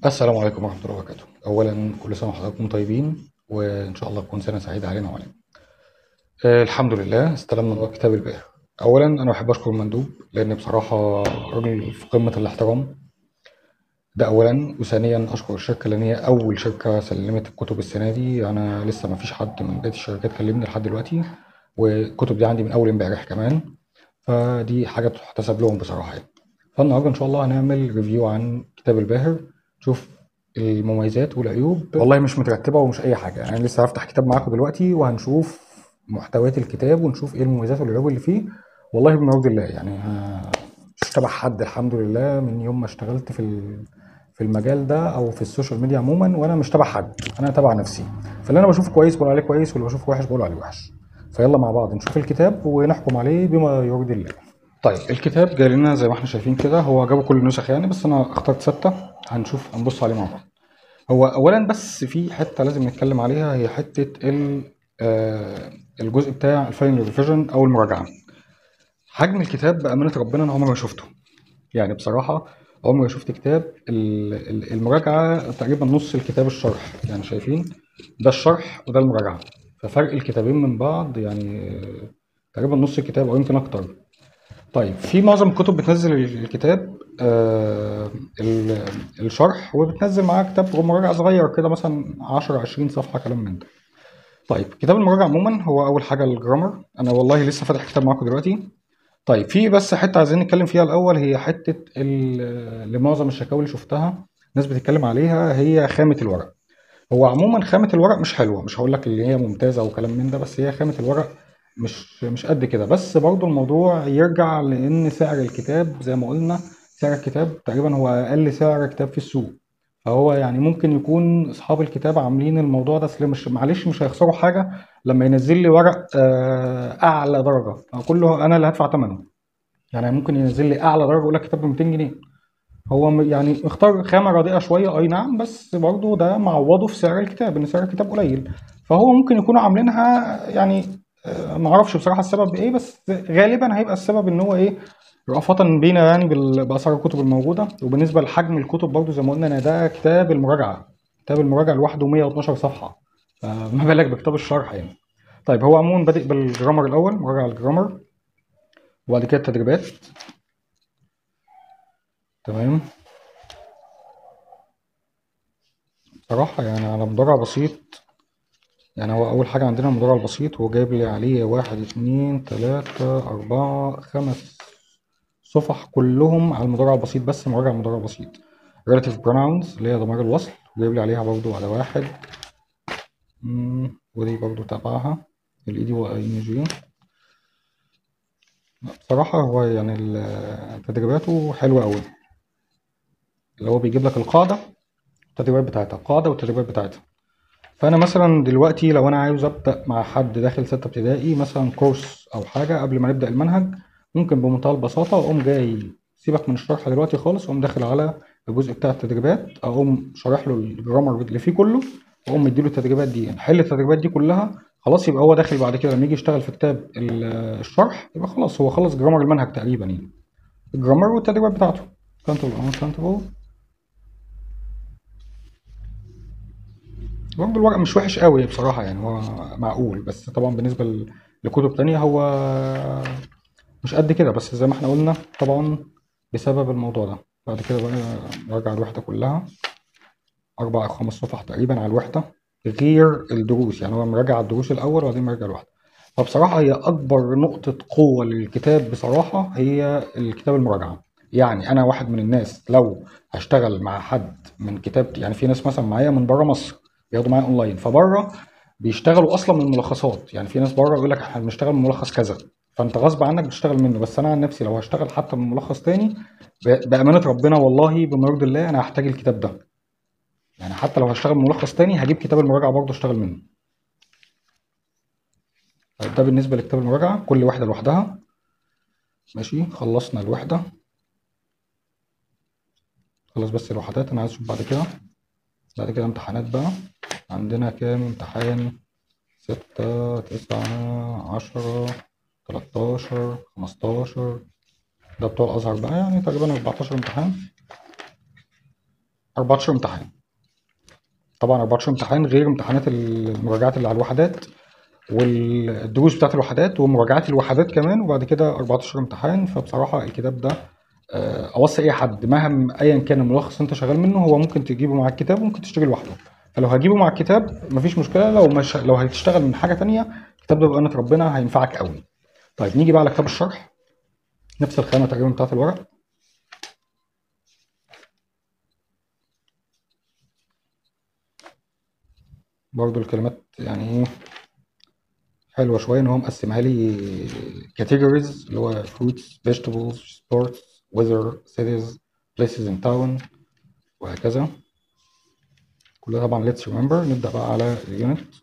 السلام عليكم ورحمة الله وبركاته. أولا كل سنة وحضراتكم طيبين وإن شاء الله تكون سنة سعيدة علينا وعليكم. آه الحمد لله استلمنا نور كتاب الباهر. أولا أنا بحب أشكر المندوب لأن بصراحة راجل في قمة الاحترام. ده أولا وثانيا أشكر الشركة لأن هي أول شركة سلمت الكتب السنة دي أنا لسه ما فيش حد من بقية الشركات كلمني لحد دلوقتي والكتب دي عندي من أول امبارح كمان فدي حاجة تحتسب لهم بصراحة يعني. فالنهارده إن شاء الله هنعمل ريفيو عن كتاب الباهر نشوف المميزات والعيوب والله مش مترتبة ومش أي حاجة يعني لسه هفتح كتاب معاكم دلوقتي وهنشوف محتويات الكتاب ونشوف إيه المميزات والعيوب اللي فيه والله بما يرضي الله يعني ها- مش تبع حد الحمد لله من يوم ما اشتغلت في ال- في المجال ده أو في السوشيال ميديا عموما وأنا مش تبع حد أنا تبع نفسي فاللي أنا بشوفه كويس بقول عليه كويس واللي بشوفه وحش بقول عليه وحش فيلا مع بعض نشوف الكتاب ونحكم عليه بما يرضي الله طيب الكتاب جاي لنا زي ما احنا شايفين كده هو جابوا كل النسخ يعني بس انا اخترت ستة هنشوف هنبص عليه مع بعض هو اولا بس في حته لازم نتكلم عليها هي حته ال- آه، الجزء بتاع الفاينل ريفيجن او المراجعه حجم الكتاب بامانه ربنا انا عمري ما شفته يعني بصراحه عمري ما شفت كتاب ال- ال- المراجعه تقريبا نص الكتاب الشرح يعني شايفين ده الشرح وده المراجعه ففرق الكتابين من بعض يعني آه، تقريبا نص الكتاب او يمكن اكتر طيب في معظم الكتب بتنزل الكتاب آه ال- الشرح وبتنزل معاه كتاب مراجعة صغير كده مثلا 10 20 صفحة كلام من ده طيب كتاب المراجعة عموما هو أول حاجة الجرامر أنا والله لسه فاتح كتاب معاكم دلوقتي طيب في بس حتة عايزين نتكلم فيها الأول هي حتة ال- اللي معظم الشكاوي اللي شفتها ناس بتتكلم عليها هي خامة الورق هو عموما خامة الورق مش حلوة مش هقول لك اللي هي ممتازة وكلام من ده بس هي خامة الورق مش مش قد كده بس برضو الموضوع يرجع لأن سعر الكتاب زي ما قلنا سعر الكتاب تقريبا هو أقل سعر كتاب في السوق فهو يعني ممكن يكون أصحاب الكتاب عاملين الموضوع ده أصل مش معلش مش هيخسروا حاجة لما ينزل لي ورق آه، أعلى درجة كله أنا اللي هدفع ثمنه يعني ممكن ينزل لي أعلى درجة يقول لك كتاب ب 200 جنيه هو م- يعني اختار خامة رديئة شوية أي نعم بس برضه ده معوضه في سعر الكتاب إن سعر الكتاب قليل فهو ممكن يكونوا عاملينها يعني آه، معرفش بصراحة السبب إيه بس غالبا هيبقى السبب إن هو إيه رأفة بينا يعني بال- بأسعار الكتب الموجودة وبالنسبة لحجم الكتب برضه زي ما قلنا إن ده كتاب المراجعة كتاب المراجعة لوحده 112 صفحة فما بالك بكتاب الشرح يعني طيب هو عموما بادئ بالجرامر الأول مراجعة الجرامر وبعد كده التدريبات تمام صراحة يعني على مدرع بسيط يعني هو أول حاجة عندنا المدرع البسيط هو جايب لي عليه واحد اتنين تلاتة أربعة خمس صفح كلهم على المدرع البسيط بس مراجع المدرع البسيط relative pronouns اللي هي ضمائر الوصل وجايب لي عليها برضو على واحد مم، ودي برضو تبعها ال دي و ان جي بصراحة هو يعني ال- تدريباته حلوة أوي اللي هو بيجيب لك القاعدة التدريبات بتاعتها القاعدة والتدريبات بتاعتها فانا مثلا دلوقتي لو انا عاوز ابدا مع حد داخل سته ابتدائي مثلا كورس او حاجه قبل ما نبدا المنهج ممكن بمنتهى البساطه اقوم جاي سيبك من الشرح دلوقتي خالص اقوم داخل على الجزء بتاع التدريبات اقوم شارح له الجرامر اللي فيه كله واقوم مديله التدريبات دي نحل التدريبات دي كلها خلاص يبقى هو داخل بعد كده لما يجي يشتغل في كتاب ال- الشرح يبقى خلاص هو خلص جرامر المنهج تقريبا يعني الجرامر والتدريبات بتاعته كانتبل uncountable برضه الورق مش وحش قوي بصراحة يعني هو معقول بس طبعا بالنسبة ل- لكتب تانية هو مش قد كده بس زي ما احنا قلنا طبعا بسبب الموضوع ده بعد كده بقى نراجع الوحدة كلها أربع أو خمس صفح تقريبا على الوحدة غير الدروس يعني هو مراجع على الدروس الأول وبعدين مراجع الوحدة فبصراحة هي أكبر نقطة قوة للكتاب بصراحة هي الكتاب المراجعة يعني أنا واحد من الناس لو هشتغل مع حد من كتابتي يعني في ناس مثلا معايا من بره مصر بياخدوا معايا أونلاين فبره بيشتغلوا أصلا من ملخصات يعني في ناس بره يقول لك احنا بنشتغل من ملخص كذا فأنت غصب عنك بتشتغل منه بس أنا عن نفسي لو هشتغل حتى من ملخص تاني ب- بأمانة ربنا والله بما يرضي الله أنا هحتاج الكتاب ده يعني حتى لو هشتغل من ملخص تاني هجيب كتاب المراجعة برضه اشتغل منه طيب ده بالنسبة لكتاب المراجعة كل واحدة لوحدها ماشي خلصنا الوحدة خلاص بس الوحدات أنا عايز أشوف بعد كده بعد كده امتحانات بقى عندنا كام امتحان ستة تسعة عشرة تلاتاشر خمستاشر ده بتوع الأزهر بقى يعني تقريبا أربعتاشر امتحان 14 امتحان طبعا 14 امتحان غير امتحانات المراجعات اللي على الوحدات والدروس بتاعت الوحدات ومراجعات الوحدات كمان وبعد كده 14 امتحان فبصراحه الكتاب ده آه، اوصي اي حد مهما ايا كان الملخص انت شغال منه هو ممكن تجيبه مع الكتاب وممكن تشتغل لوحده فلو هجيبه مع الكتاب مفيش مشكله لو مش لو هتشتغل من حاجه تانية الكتاب ده بأمانة ربنا هينفعك قوي طيب نيجي بقى على كتاب الشرح نفس الخامه تقريبا بتاعت الورق برضو الكلمات يعني ايه حلوه شويه ان هو مقسمها لي categories اللي هو fruits vegetables sports weather cities places in town وهكذا كلها طبعا let's remember نبدا بقى على اليونت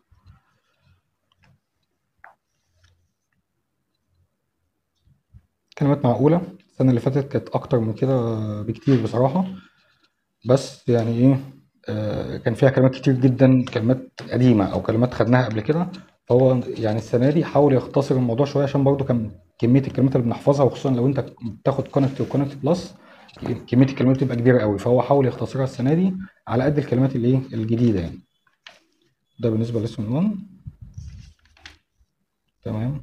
كلمات معقوله السنه اللي فاتت كانت اكتر من كده بكتير بصراحه بس يعني ايه آه، كان فيها كلمات كتير جدا كلمات قديمه او كلمات خدناها قبل كده فهو يعني السنه دي حاول يختصر الموضوع شويه عشان برضو كان كميه الكلمات اللي بنحفظها وخصوصا لو انت بتاخد كونكت وكونكت بلس كميه الكلمات بتبقى كبيره قوي فهو حاول يختصرها السنه دي على قد الكلمات اللي ايه الجديده يعني ده بالنسبه لسون 1 تمام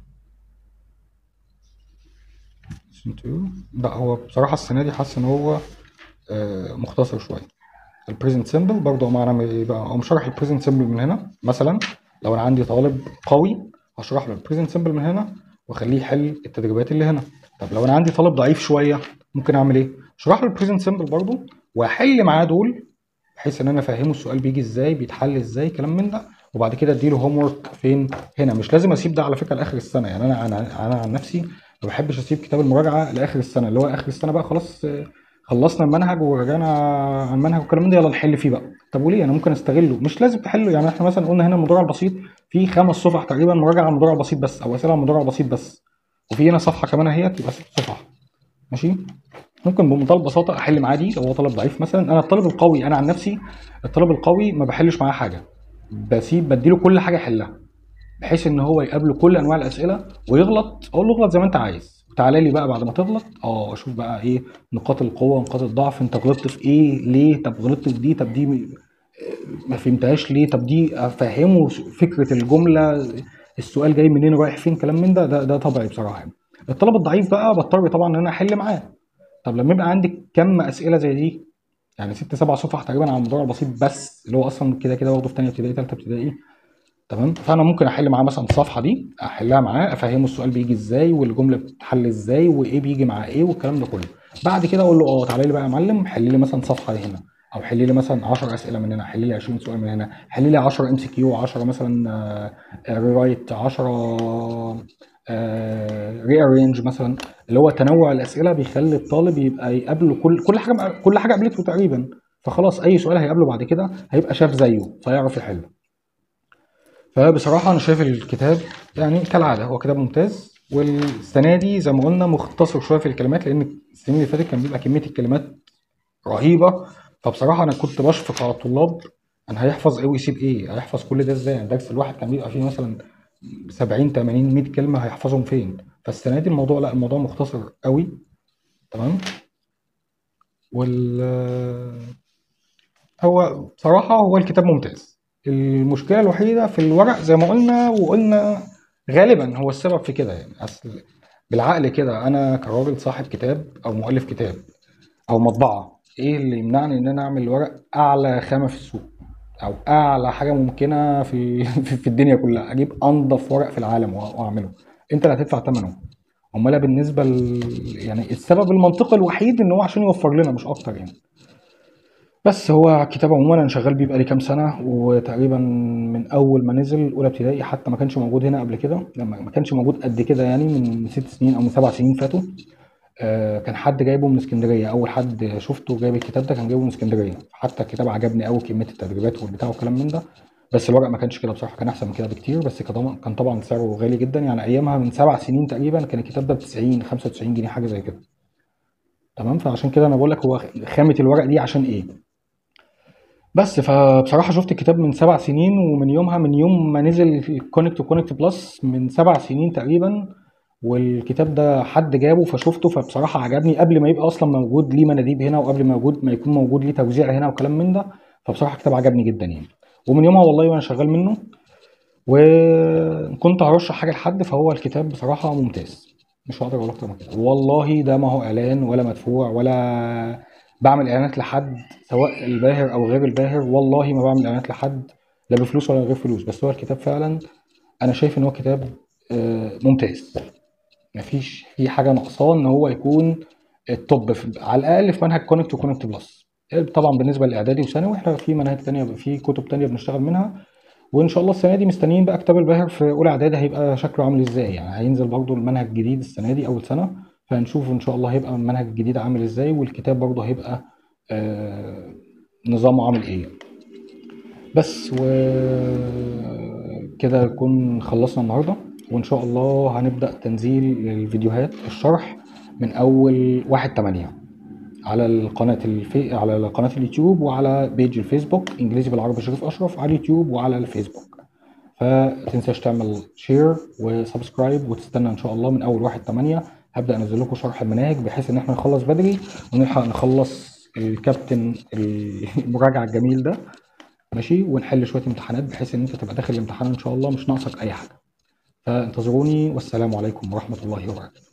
لسون 2 لا هو بصراحه السنه دي حاسس ان هو آه، مختصر شويه البريزنت سيمبل برضه معنى ايه بقى اقوم شرح البريزنت سيمبل من هنا مثلا لو انا عندي طالب قوي هشرح له البريزنت سيمبل من هنا واخليه يحل التدريبات اللي هنا طب لو انا عندي طالب ضعيف شويه ممكن اعمل ايه اشرح له البريزنت سيمبل برضه واحل معاه دول بحيث ان انا افهمه السؤال بيجي ازاي بيتحل ازاي كلام من ده وبعد كده اديله هوم ورك فين هنا مش لازم اسيب ده على فكره لاخر السنه يعني انا انا انا عن نفسي ما بحبش اسيب كتاب المراجعه لاخر السنه اللي هو اخر السنه بقى خلاص آه، خلصنا المنهج ورجعنا على المنهج والكلام من ده يلا نحل فيه بقى طب وليه انا ممكن استغله مش لازم تحله يعني احنا مثلا قلنا هنا المضارع البسيط في خمس صفح تقريبا مراجعه على المضارع البسيط بس او اسئله على المضارع البسيط بس وفي هنا صفحه كمان اهي تبقى ست صفح ماشي ممكن بمنتهى البساطه احل معاه دي لو هو طالب ضعيف مثلا انا الطالب القوي انا عن نفسي الطالب القوي ما بحلش معاه حاجه بسيب بديله كل حاجه يحلها بحيث ان هو يقابله كل انواع الاسئله ويغلط اقول له اغلط زي ما انت عايز تعالى لي بقى بعد ما تغلط اه اشوف بقى ايه نقاط القوه ونقاط الضعف انت غلطت في ايه ليه طب غلطت في دي طب دي م- ما فهمتهاش ليه طب دي افهمه فكره الجمله السؤال جاي منين رايح فين كلام من ده ده, ده طبيعي بصراحه يعني. الطالب الضعيف بقى بضطر طبعا ان انا احل معاه طب لما يبقى عندك كم اسئله زي دي يعني ست سبع صفح تقريبا على الموضوع البسيط بس اللي هو اصلا كده كده واخده في ثانيه ابتدائي ثالثه ابتدائي تمام فانا ممكن احل معاه مثلا الصفحه دي احلها معاه افهمه السؤال بيجي ازاي والجمله بتتحل ازاي وايه بيجي مع ايه والكلام ده كله بعد كده اقول له اه تعالى لي بقى يا معلم حل لي مثلا صفحه هنا او حل لي مثلا 10 اسئله من هنا حل لي 20 سؤال من هنا حل لي 10 ام سي كيو 10 مثلا ريرايت 10 ري ارينج مثلا اللي هو تنوع الاسئله بيخلي الطالب يبقى يقابله كل كل حاجه كل حاجه قابلته تقريبا فخلاص اي سؤال هيقابله بعد كده هيبقى شاف زيه فيعرف يحله فبصراحة أنا شايف الكتاب يعني كالعادة هو كتاب ممتاز والسنة دي زي ما قلنا مختصر شوية في الكلمات لأن السنين اللي فاتت كان بيبقى كمية الكلمات رهيبة فبصراحة أنا كنت بشفق على الطلاب أنا هيحفظ إيه ويسيب إيه هيحفظ كل ده إزاي يعني الدرس الواحد كان بيبقى فيه مثلا 70 80 100 كلمة هيحفظهم فين فالسنة دي الموضوع لا الموضوع مختصر قوي تمام وال هو بصراحة هو الكتاب ممتاز المشكلة الوحيدة في الورق زي ما قلنا وقلنا غالبا هو السبب في كده يعني أصل بالعقل كده أنا كراجل صاحب كتاب أو مؤلف كتاب أو مطبعة إيه اللي يمنعني إن أنا أعمل ورق أعلى خامة في السوق أو أعلى حاجة ممكنة في في الدنيا كلها أجيب أنظف ورق في العالم وأعمله أنت اللي هتدفع ثمنه أمال بالنسبة ل... يعني السبب المنطقي الوحيد إن هو عشان يوفر لنا مش أكتر يعني بس هو كتاب عموما انا شغال بيه بقالي كام سنه وتقريبا من اول ما نزل اولى ابتدائي حتى ما كانش موجود هنا قبل كده لما ما كانش موجود قد كده يعني من ست سنين او من سبع سنين فاتوا آه كان حد جايبه من اسكندريه اول حد شفته جايب الكتاب ده كان جايبه من اسكندريه حتى الكتاب عجبني قوي كميه التدريبات والبتاع والكلام من ده بس الورق ما كانش كده بصراحه كان احسن من كده بكتير بس كان طبعا سعره غالي جدا يعني ايامها من سبع سنين تقريبا كان الكتاب ده ب 90 95 جنيه حاجه زي كده تمام فعشان كده انا بقول لك هو خامه الورق دي عشان ايه بس فبصراحة شفت الكتاب من سبع سنين ومن يومها من يوم ما نزل كونكت وكونكت بلس من سبع سنين تقريبا والكتاب ده حد جابه فشفته فبصراحه عجبني قبل ما يبقى اصلا موجود ليه مناديب هنا وقبل ما موجود ما يكون موجود ليه توزيع هنا وكلام من ده فبصراحه كتاب عجبني جدا يعني ومن يومها والله وانا شغال منه وكنت هرشح حاجه لحد فهو الكتاب بصراحه ممتاز مش هقدر اقول اكتر من كده والله ده ما هو اعلان ولا مدفوع ولا بعمل اعلانات لحد سواء الباهر او غير الباهر والله ما بعمل اعلانات لحد لا بفلوس ولا غير فلوس بس هو الكتاب فعلا انا شايف ان هو كتاب آه، ممتاز مفيش في حاجه ناقصاه ان هو يكون التوب في على الاقل في منهج كونكت وكونكت بلس طبعا بالنسبه لاعدادي وثانوي احنا في مناهج تانية في كتب تانية بنشتغل منها وان شاء الله السنه دي مستنيين بقى كتاب الباهر في اولى اعدادي هيبقى شكله عامل ازاي يعني هينزل برضو المنهج الجديد السنه دي اول سنه فهنشوف ان شاء الله هيبقى المنهج الجديد عامل ازاي والكتاب برضو هيبقى آه نظامه عامل ايه بس و كده نكون خلصنا النهارده وان شاء الله هنبدا تنزيل الفيديوهات الشرح من اول واحد تمانية على القناة الفي... على قناة اليوتيوب وعلى بيج الفيسبوك انجليزي بالعربي شريف اشرف على اليوتيوب وعلى الفيسبوك فتنساش تعمل شير وسبسكرايب وتستنى ان شاء الله من اول واحد تمانية هبدا انزل لكم شرح المناهج بحيث ان احنا نخلص بدري ونلحق نخلص الكابتن المراجعه الجميل ده ماشي ونحل شويه امتحانات بحيث ان انت تبقى داخل الامتحان ان شاء الله مش ناقصك اي حاجه فانتظروني والسلام عليكم ورحمه الله وبركاته